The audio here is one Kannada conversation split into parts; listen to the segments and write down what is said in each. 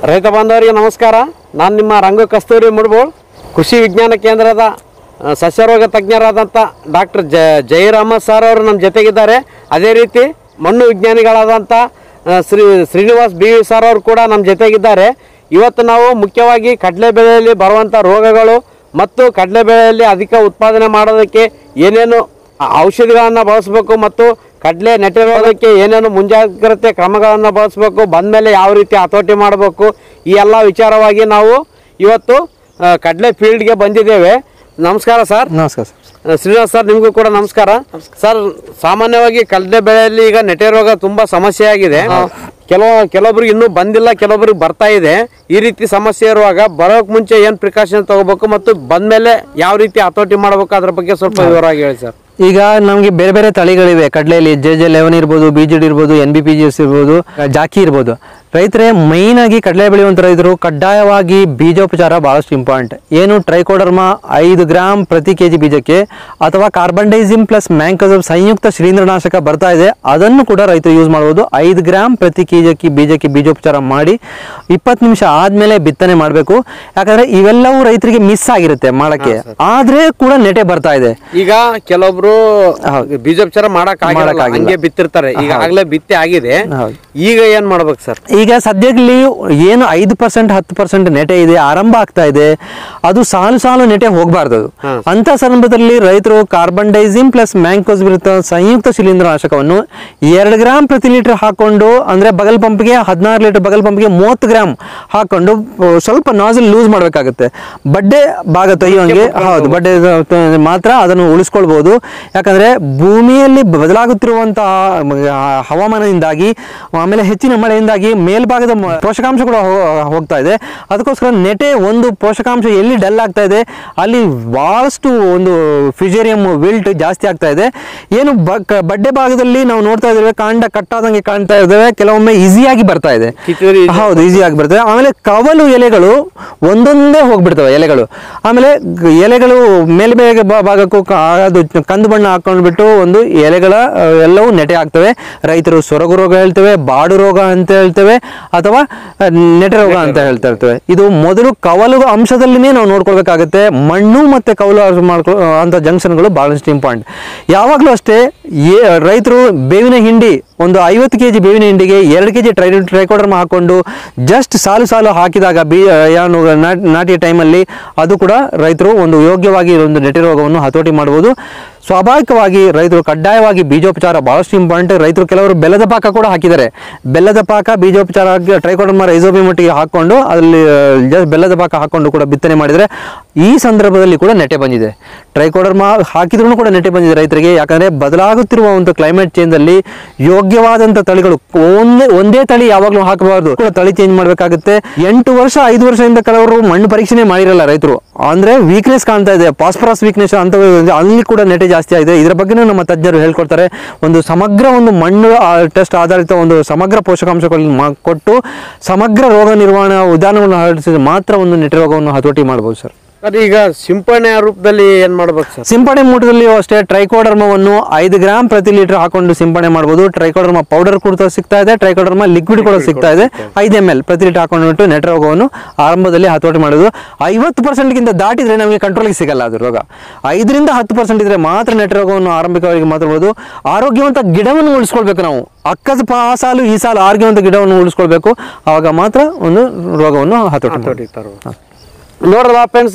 ರೈತ ಬಾಂಧವರಿಗೆ ನಮಸ್ಕಾರ ನಾನು ನಿಮ್ಮ ರಂಗು ಕಸ್ತೂರಿ ಮುಡ್ಬೋಳ್ ಕೃಷಿ ವಿಜ್ಞಾನ ಕೇಂದ್ರದ ಆ, ಸಸ್ಯರೋಗ ತಜ್ಞರಾದಂಥ ಡಾಕ್ಟರ್ ಜ ಜಯರಾಮ ಸರ್ ಅವರು ನಮ್ಮ ಜೊತೆಗಿದ್ದಾರೆ ಅದೇ ರೀತಿ ಮಣ್ಣು ವಿಜ್ಞಾನಿಗಳಾದಂಥ ಆ, Shri Srinivas B V sir ಅವರು ಕೂಡ ನಮ್ಮ ಜೊತೆಗಿದ್ದಾರೆ ಇವತ್ತು ನಾವು ಮುಖ್ಯವಾಗಿ ಕಡಲೆ ಬೆಳೆಯಲ್ಲಿ ಬರುವಂಥ ರೋಗಗಳು ಮತ್ತು ಕಡಲೆ ಬೆಳೆಯಲ್ಲಿ ಅಧಿಕ ಉತ್ಪಾದನೆ ಮಾಡೋದಕ್ಕೆ ಏನೇನು ಔಷಧಿಗಳನ್ನು ಬಳಸಬೇಕು ಮತ್ತು ಕಡಲೆ ನೆಟ್ಟಿರೋದಕ್ಕೆ ಏನೇನು ಮುಂಜಾಗ್ರತೆ ಕ್ರಮಗಳನ್ನು ಬಳಸಬೇಕು ಬಂದಮೇಲೆ ಯಾವ ರೀತಿ ಹತೋಟಿ ಮಾಡಬೇಕು ಈ ಎಲ್ಲ ವಿಚಾರವಾಗಿ ನಾವು ಇವತ್ತು ಆ, ಕಡಲೆ ಫೀಲ್ಡ್ಗೆ ಬಂದಿದ್ದೇವೆ ನಮಸ್ಕಾರ ಸರ್ ನಮಸ್ಕಾರ ಸರ್ ಆ, ಶ್ರೀನಿವಾಸ್ ಸರ್ ನಿಮಗೂ ಕೂಡ ನಮಸ್ಕಾರ ಸರ್ ಸಾಮಾನ್ಯವಾಗಿ ಕಡಲೆ ಬೆಳೆಯಲ್ಲಿ ಈಗ ನೆಟ್ಟೆ ರೋಗ ತುಂಬಾ ಸಮಸ್ಯೆ ಆಗಿದೆ ಕೆಲವು ಕೆಲವೊಬ್ರಿಗೆ ಇನ್ನೂ ಬಂದಿಲ್ಲ ಕೆಲವೊಬ್ರಿಗೆ ಬರ್ತಾ ಇದೆ ಈ ರೀತಿ ಸಮಸ್ಯೆ ಇರುವಾಗ ಬರೋಕ್ ಮುಂಚೆ ಏನ್ ಪ್ರಿಕಾಷನ್ ತಗೋಬೇಕು ಮತ್ತು ಬಂದ್ಮೇಲೆ ಯಾವ ರೀತಿ ಹತೋಟಿ ಮಾಡಬೇಕು ಅದ್ರ ಬಗ್ಗೆ ಸ್ವಲ್ಪ ವಿವರವಾಗಿ ಹೇಳಿ ಸರ್ ಈಗ ನಮಗೆ ಬೇರೆ ಬೇರೆ ತಳಿಗಳಿವೆ ಕಡಲೆಯಲ್ಲಿ ಜೆ ಜೆ ಲೆವೆನ್ ಇರ್ಬೋದು ಬಿ ಜಿ ಡಿ ಇರ್ಬೋದು N B P G S ಇರ್ಬೋದು ಜಾಕಿ ಇರ್ಬೋದು ರೈತರೇ ಮೈನ್ ಆಗಿ ಕಡಲೆ ಬೆಳೆಯುವಂಥ ರೈತರು ಕಡ್ಡಾಯವಾಗಿ ಬೀಜೋಪಚಾರ ಬಹಳಷ್ಟು ಇಂಪಾರ್ಟೆಂಟ್ ಏನು ಟ್ರೈಕೋಡರ್ಮ ಐದು ಗ್ರಾಮ್ ಪ್ರತಿ ಕೆಜಿ ಬೀಜಕ್ಕೆ ಅಥವಾ ಕಾರ್ಬನ್ಡೈಸಿಮ್ ಪ್ಲಸ್ ಮ್ಯಾಂಕಸಮ್ ಸಂಯುಕ್ತ ಶಿಲೀಂಧ್ರನಾಶಕ ಬರ್ತಾ ಇದೆ ಅದನ್ನು ಕೂಡ ರೈತರು ಯೂಸ್ ಮಾಡ್ಬೋದು ಐದು ಗ್ರಾಮ್ ಪ್ರತಿ ಕೆಜಿ ಬೀಜಕ್ಕೆ ಬೀಜೋಪಚಾರ ಮಾಡಿ ಇಪ್ಪತ್ತು ನಿಮಿಷ ಆದ್ಮೇಲೆ ಬಿತ್ತನೆ ಮಾಡಬೇಕು ಯಾಕಂದ್ರೆ ಇವೆಲ್ಲವೂ ರೈತರಿಗೆ ಮಿಸ್ ಆಗಿರುತ್ತೆ ಮಾಡಕ್ಕೆ ಆದ್ರೆ ಕೂಡ ನೆಟೆ ಬರ್ತಾ ಇದೆ ಈಗ ಕೆಲವೊಬ್ರು ಬೀಜೋಪಚಾರ ಮಾಡಕ್ ಆಗಿಲ್ಲ ಮಾಡಕ್ಕಾಗಿಲ್ಲ. ಹಂಗೆ ಬಿತ್ತಿರ್ತಾರೆ ಈಗ ಆಗ್ಲೇ ಬಿತ್ತಿ ಆಗಿದೆ ಹೌದು. ಈಗ ಏನ್ ಮಾಡ್ಬೇಕು ಸರ್ ಈಗ ಸದ್ಯದಲ್ಲಿ ಏನು ಐದು ಪರ್ಸೆಂಟ್ ಹತ್ತು ಪರ್ಸೆಂಟ್ ನೆಟೆ ಇದೆ ಆರಂಭ ಆಗ್ತಾ ಇದೆ ಅದು ಸಾಲು ಸಾಲು ನೆಟೆ ಹೋಗಬಾರ್ದು ಅದು ಅಂತ ಸಂದರ್ಭದಲ್ಲಿ ರೈತರು ಕಾರ್ಬನ್ ಡೈಸಿಮ್ ಪ್ಲಸ್ ಮ್ಯಾಂಕೋಸ್ ವಿರುದ್ಧ ಸಂಯುಕ್ತ ಶಿಲೀಂಧ್ರನಾಶಕವನ್ನು ಎರಡು ಗ್ರಾಮ್ ಪ್ರತಿ ಲೀಟರ್ ಹಾಕೊಂಡು ಅಂದ್ರೆ ಬಗಲ್ ಪಂಪ್ಗೆ ಹದಿನಾರು ಲೀಟರ್ ಬಗಲ್ ಪಂಪ್ಗೆ ಮೂವತ್ತು ಗ್ರಾಮ್ ಹಾಕೊಂಡು ಆ, ಸ್ವಲ್ಪ ನಾಸಲ್ ಲೂಸ್ ಮಾಡಬೇಕಾಗುತ್ತೆ ಬಡ್ಡೆ ಭಾಗ ತೊಯ್ಯೋಂಗೆ ಹೌದು ಬಡ್ಡೆ ತ- ಮಾತ್ರ ಅದನ್ನು ಉಳಿಸ್ಕೊಳ್ಬಹುದು ಯಾಕಂದ್ರೆ ಭೂಮಿಯಲ್ಲಿ ಬದಲಾಗುತ್ತಿರುವಂತಹ ಮ- ಆ, ಹವಾಮಾನದಿಂದಾಗಿ ಆಮೇಲೆ ಹೆಚ್ಚಿನ ಮಳೆಯಿಂದಾಗಿ ಮೇಲ್ಭಾಗದ ಮ- ಪೋಷಕಾಂಶಗಳು ಹೋ- ಹೋಗ್ತಾ ಇದೆ ಅದಕ್ಕೋಸ್ಕರ ನೆಟೆ ಒಂದು ಪೋಷಕಾಂಶ ಎಲ್ಲಿ ಡಲ್ ಆಗ್ತಾ ಇದೆ ಅಲ್ಲಿ ಬಹಳಷ್ಟು ಒಂದು ಫಿಜೇರಿಯಂ ವಿಲ್ಟ್ ಜಾಸ್ತಿ ಆಗ್ತಾ ಇದೆ ಏನು ಬ- ಕ- ಬಡ್ಡೆ ಭಾಗದಲ್ಲಿ ನಾವು ನೋಡ್ತಾ ಇದ್ದೇವೆ ಕಾಂಡ ಕಟ್ಟಾದಂಗೆ ಕಾಣ್ತಾ ಇದ್ದೇವೆ ಕೆಲವೊಮ್ಮೆ ಈಸಿಯಾಗಿ ಬರ್ತಾ ಇದೆ ಕಿತ್ತೂರಿ ಹೌದು ಈಸಿಯಾಗಿ ಬರ್ತದೆ ಆಮೇಲೆ ಕವಲು ಎಲೆಗಳು ಒಂದೊಂದೇ ಹೋಗ್ಬಿಡ್ತವೆ ಎಲೆಗಳು ಆಮೇಲೆ ಗ- ಎಲೆಗಳು ಮೇಲ್ಬೇಗ ಬಾ- ಭಾಗಕ್ಕೂ ಕ- ಅದು ಕಂದು ಬಣ್ಣ ಹಾಕೊಂಡ್ಬಿಟ್ಟು ಒಂದು ಎಲೆಗಳ ಆ, ಎಲ್ಲವೂ ನೆಟೆ ಆಗ್ತವೆ ರೈತರು ಸೊರಗು ರೋಗ ಹೇಳ್ತೇವೆ ಬಾಡು ರೋಗ ಅಂತ ಹೇಳ್ತೇವೆ ಅಥವಾ ಆ, ನೆಟೆ ರೋಗ ಅಂತ ಹೇಳ್ತಾ ಇರ್ತೇವೆ ಇದು ಮೊದಲು ಕವಲು ಅಂಶದಲ್ಲಿನೇ ನಾವು ನೋಡ್ಕೊಳ್ಬೇಕಾಗುತ್ತೆ ಮಣ್ಣು ಮತ್ತೆ ಕವಲು ಅಂಶ ಮಾಡ್ಕೊ ಅಂತ ಜಂಕ್ಷನ್ಗಳು ಬಹಳಷ್ಟು ಇಂಪಾರ್ಟೆಂಟ್ ಯಾವಾಗಲೂ ಅಷ್ಟೇ ಏ ರೈತರು ಬೇವಿನ ಹಿಂಡಿ ಒಂದು ಐವತ್ತು ಕೆ ಜಿ ಬೇವಿನ ಹಿಂಡಿಗೆ ಎರಡು ಕೆ ಜಿ ಟ್ರೈ ಟ್ರೈಕೋಡರ್ಮ ಹಾಕೊಂಡು ಜಸ್ಟ್ ಸಾಲು ಸಾಲು ಹಾಕಿದಾಗ ಬೀ ಏನು ನಾಟ್- ನಾಟಿ ಟೈಮಲ್ಲಿ ಅದು ಕೂಡ ರೈತರು ಒಂದು ಯೋಗ್ಯವಾಗಿ ಒಂದು ನೆಟ್ಟೆ ರೋಗವನ್ನು ಹತೋಟಿ ಮಾಡ್ಬೋದು ಸ್ವಾಭಾವಿಕವಾಗಿ ರೈತರು ಕಡ್ಡಾಯವಾಗಿ ಬೀಜೋಪಚಾರ ಬಹಳಷ್ಟು ಇಂಪಾರ್ಟೆಂಟ್ ರೈತರು ಕೆಲವರು ಬೆಲ್ಲದ ಪಾಕ ಕೂಡ ಹಾಕಿದ್ದಾರೆ ಬೆಲ್ಲದ ಪಾಕ ಬೀಜೋಪಚಾರ ಟ್ರೈಕೋಡರ್ಮ ರೈಸೋಬಿಮೊಟ್ಟಿಗೆ ಹಾಕೊಂಡು ಅಲ್ಲಿ ಜಸ್ಟ್ ಬೆಲ್ಲದ ಪಾಕ ಹಾಕೊಂಡು ಕೂಡ ಬಿತ್ತನೆ ಮಾಡಿದರೆ ಈ ಸಂದರ್ಭದಲ್ಲಿ ಕೂಡ ನೆಟ್ಟೆ ಬಂದಿದೆ ಟ್ರೈಕೋಡರ್ಮ ಹಾಕಿದ್ರೂ ಕೂಡ ನೆಟ್ಟೆ ಬಂದಿದೆ ರೈತರಿಗೆ ಯಾಕಂದ್ರೆ ಬದಲಾಗುತ್ತಿರುವ ಒಂದು ಕ್ಲೈಮೇಟ್ ಚೇಂಜ್ ಅಲ್ಲಿ ಯೋಗ್ಯವಾದಂಥ ತಳಿಗಳು ಒಂದೇ ಒಂದೇ ತಳಿ ಯಾವಾಗಲೂ ಹಾಕಬಾರ್ದು ಕೂಡ ತಳಿ ಚೇಂಜ್ ಮಾಡಬೇಕಾಗುತ್ತೆ ಎಂಟು ವರ್ಷ ಐದು ವರ್ಷದಿಂದ ಕೆಲವರು ಮಣ್ಣು ಪರೀಕ್ಷೆನೇ ಮಾಡಿರಲ್ಲ ರೈತರು ಅಂದ್ರೆ ವೀಕ್ನೆಸ್ ಕಾಣ್ತಾ ಇದೆ ಫಾಸ್ಫರಸ್ ವೀಕ್ನೆಸ್ ಅಂತ ಅಲ್ಲಿ ಕೂಡ ನೆಟೆ ಜಾಸ್ತಿ ಆಗಿದೆ ಇದರ ಬಗ್ಗೆನೂ ನಮ್ಮ ತಜ್ಞರು ಹೇಳ್ಕೊಡ್ತಾರೆ ಒಂದು ಸಮಗ್ರ ಒಂದು ಮಣ್ಣು ಟೆಸ್ಟ್ ಆಧಾರಿತ ಒಂದು ಸಮಗ್ರ ಪೋಷಕಾಂಶಗಳನ್ನು ಮಾ- ಕೊಟ್ಟು ಸಮಗ್ರ ರೋಗ ನಿರ್ವಹಣಾ ವಿಧಾನವನ್ನು ಅಳವಡಿಸಿದ್ರೆ ಮಾತ್ರ ಒಂದು ನೆಟ್ಟೆ ರೋಗವನ್ನು ಹತೋಟಿ ಮಾಡ್ಬೋದು ಸರ್ ಸರ್ ಈಗ ಸಿಂಪರಣೆ ರೂಪದಲ್ಲಿ ಏನ್ ಮಾಡ್ಬೇಕು ಸರ್ ಸಿಂಪಡಣೆ ಮೂಟದಲ್ಲಿ ಅಷ್ಟೇ ಟ್ರೈಕೋಡರ್ಮವನ್ನು ಐದು ಗ್ರಾಮ್ ಪ್ರತಿ ಲೀಟರ್ ಹಾಕೊಂಡು ಸಿಂಪಡಣೆ ಮಾಡ್ಬೋದು ಟ್ರೈಕೋಡರ್ಮ ಪೌಡರ್ ಕೂಡ ಸಿಗ್ತಾ ಇದೆ ಟ್ರೈಕೋಡರ್ಮ ಲಿಕ್ವಿಡ್ ಕೂಡ ಸಿಗ್ತಾ ಇದೆ ಐದು ಎಮ್ ಎಲ್ ಪ್ರತಿ ಲೀಟರ್ ಹಾಕೊಂಡ್ಬಿಟ್ಟು ನೆಟ್ ರೋಗವನ್ನು ಆರಂಭದಲ್ಲಿ ಹತೋಟಿ ಮಾಡೋದು ಐವತ್ತು ಪರ್ಸೆಂಟ್ಗಿಂತ ದಾಟಿದ್ರೆ ನಮಗೆ ಕಂಟ್ರೋಲಿಗೆ ಸಿಗಲ್ಲ ಅದು ರೋಗ ಐದರಿಂದ ಹತ್ತು ಪರ್ಸೆಂಟ್ ಇದ್ರೆ ಮಾತ್ರ ನೆಟ್ ರೋಗವನ್ನು ಆರಂಭಿಕವಾಗಿ ಮಾತಾಡ್ಬೋದು ಆರೋಗ್ಯವಂತ ಗಿಡವನ್ನು ಉಳಿಸ್ಕೊಳ್ಬೇಕು ನಾವು ಅಕ್ಕದ ಪಾ ಆ ಸಾಲು ಈ ಸಾಲು ಆರೋಗ್ಯವಂತ ಗಿಡವನ್ನು ಉಳಿಸ್ಕೊಳ್ಬೇಕು ಆವಾಗ ಮಾತ್ರ ಒಂದು ರೋಗವನ್ನು ಹತೋಟಿ ಮಾಡ್ಬೋದು. ನೋಡ್ರಲ್ಲ ಫ್ರೆಂಡ್ಸ್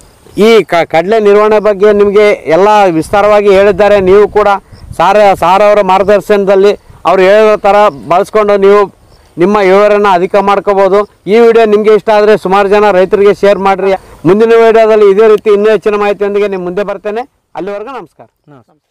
ಈ ಕ ಕಡಲೆ ನಿರ್ವಹಣೆ ಬಗ್ಗೆ ನಿಮಗೆ ಎಲ್ಲ ವಿಸ್ತಾರವಾಗಿ ಹೇಳಿದ್ದಾರೆ ನೀವು ಕೂಡ ಸಾರ ಸಾರ್ ಅವರ ಮಾರ್ಗದರ್ಶನದಲ್ಲಿ ಅವ್ರು ಹೇಳಿರೋ ಥರ ಬಳಸ್ಕೊಂಡು ನೀವು ನಿಮ್ಮ ವಿವರನ ಅಧಿಕ ಮಾಡ್ಕೋಬೋದು ಈ ವಿಡಿಯೋ ನಿಮಗೆ ಇಷ್ಟ ಆದರೆ ಸುಮಾರು ಜನ ರೈತರಿಗೆ ಶೇರ್ ಮಾಡಿರಿ ಮುಂದಿನ ವಿಡಿಯೋದಲ್ಲಿ ಇದೇ ರೀತಿ ಇನ್ನೂ ಹೆಚ್ಚಿನ ಮಾಹಿತಿಯೊಂದಿಗೆ ನಿಮ್ಮ ಮುಂದೆ ಬರ್ತೇನೆ ಅಲ್ಲಿವರೆಗೂ ನಮಸ್ಕಾರ